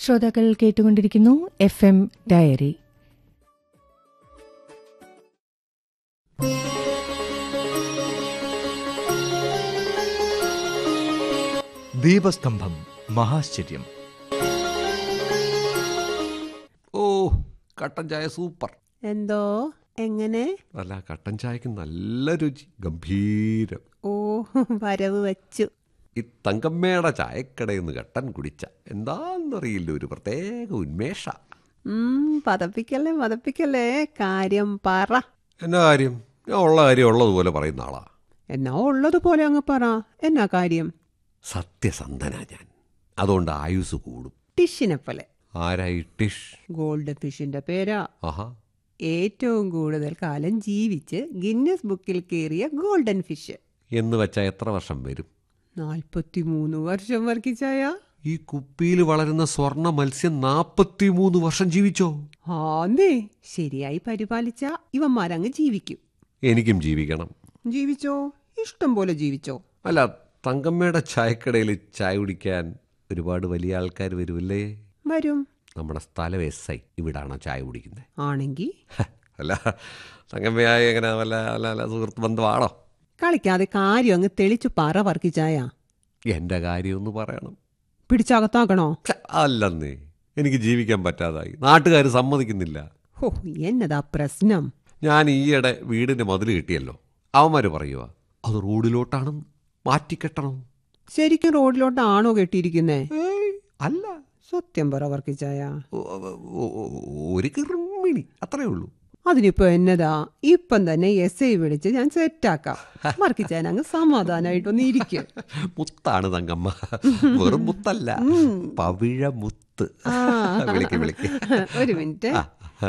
ശ്രോതാക്കൾ കേട്ടുകൊണ്ടിരിക്കുന്നു F M diary ദീപസ്തംഭം മഹാശ്ചര്യം ഓ കട്ടൻ ചായ സൂപ്പർ എന്തോ എങ്ങനെ അല്ല കട്ടൻ ചായക്ക് നല്ല രുചി ഗംഭീരം ഓ വരവ് വച്ചു ഈ തങ്കമ്മയുടെ ചായക്കടയിൽ നിന്ന് കട്ടൻ കുടിച്ച എന്താന്നറിയില്ല ഒരു പ്രത്യേക ഉന്മേഷ ഉം, പതപ്പിക്കല്ലേ പതപ്പിക്കല്ലേ കാര്യം പറ എന്നാ കാര്യം ഞാൻ ഉള്ള കാര്യം ഉള്ളതുപോലെ പറയുന്ന ആളാ എന്നാ ഉള്ളതുപോലെ അങ്ങ് പറ എന്നാ കാര്യം സത്യസന്ധനാ ഞാൻ അതുകൊണ്ട് ആയുസ് കൂടും ടിഷിനെ പോലെ ആരായി ടിഷ് ഗോൾഡ് ഫിഷിന്റെ പേരാ ആഹാ ഏറ്റവും കൂടുതൽ കാലം ജീവിച്ച് ഗിന്നസ് ബുക്കിൽ കയറിയ ഗോൾഡൻ ഫിഷ് എന്ന് വെച്ചാൽ എത്ര വർഷം വരും നാൽപ്പത്തി മൂന്ന് വർഷം വർക്കിച്ചായ ഈ കുപ്പിയിൽ വളരുന്ന സ്വർണ്ണ മത്സ്യം നാപ്പത്തിമൂന്ന് വർഷം ജീവിച്ചോ ആന്നേ ശരിയായി പരിപാലിച്ച ഇവന്മാരങ്ങ് ജീവിക്കും എനിക്കും ജീവിക്കണം ജീവിച്ചോ ഇഷ്ടം പോലെ ജീവിച്ചോ അല്ല തങ്കമ്മയുടെ ചായക്കടയിൽ ചായ കുടിക്കാൻ ഒരുപാട് വലിയ ആൾക്കാർ വരുമല്ലേ വരും നമ്മുടെ സ്ഥലം എസ് ഐ ഇവിടാണോ ചായ കുടിക്കുന്നത് ആണെങ്കി അല്ല തങ്കമ്മയായി എങ്ങനെ വല്ല വല്ല വല്ല സുഹൃത്ത് ബന്ധമാണോ കളിക്കാതെ കാര്യം അങ്ങ് തെളിച്ചു പറ വർക്കിച്ചായ എൻ്റെ കാര്യം ഒന്ന് പറയണം പിടിച്ചകത്താക്കണോ ഛ, അല്ലെന്നേ എനിക്ക് ജീവിക്കാൻ പറ്റാതായി നാട്ടുകാർ സമ്മതിക്കുന്നില്ല ഹോ എന്നതാ പ്രശ്നം ഞാൻ ഈയിടെ വീടിൻ്റെ മതിൽ കിട്ടിയല്ലോ അവന്മാർ പറയുക അത് റോഡിലോട്ടാണ് മാറ്റിക്കെട്ടണം ശരിക്കും റോഡിലോട്ടാണോ കെട്ടിയിരിക്കുന്നേ ഏയ് അല്ല സത്യം പറ വർക്കിച്ചായ ഒ- ഒ- ഒ- ഒരു കിറുമിണി അത്രേ ഉള്ളൂ അതിനിപ്പോ എന്നതാ ഇപ്പം തന്നെ എസ് ഐ വിളിച്ച് ഞാൻ സെറ്റാക്കാം വർക്കിച്ചാൻ അങ്ങ് സമാധാനായിട്ടൊന്ന് ഇരിക്കും മുത്താണ് തങ്കമ്മ വെറും മുത്തല്ല പവിഴ മുത്ത് ആ. വിളിക്ക് വിളിക്ക് ഒരു മിനിറ്റ് ആ, ആ.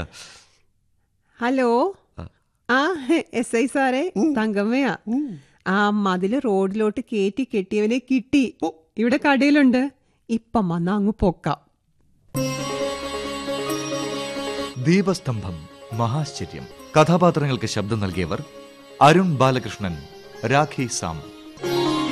ഹലോ ആ എസ് ഐ സാറേ തങ്കമ്മയാ ആ മതില് റോഡിലോട്ട് കേറ്റി കെട്ടിയവനെ കിട്ടി ഇവിടെ കടയിലുണ്ട് ഇപ്പം വന്ന അങ്ങ് പൊക്കാം ദീപസ്തംഭം മഹാശ്ചര്യം കഥാപാത്രങ്ങൾക്ക് ശബ്ദം നൽകിയവർ അരുൺ ബാലകൃഷ്ണൻ രാഖി സാം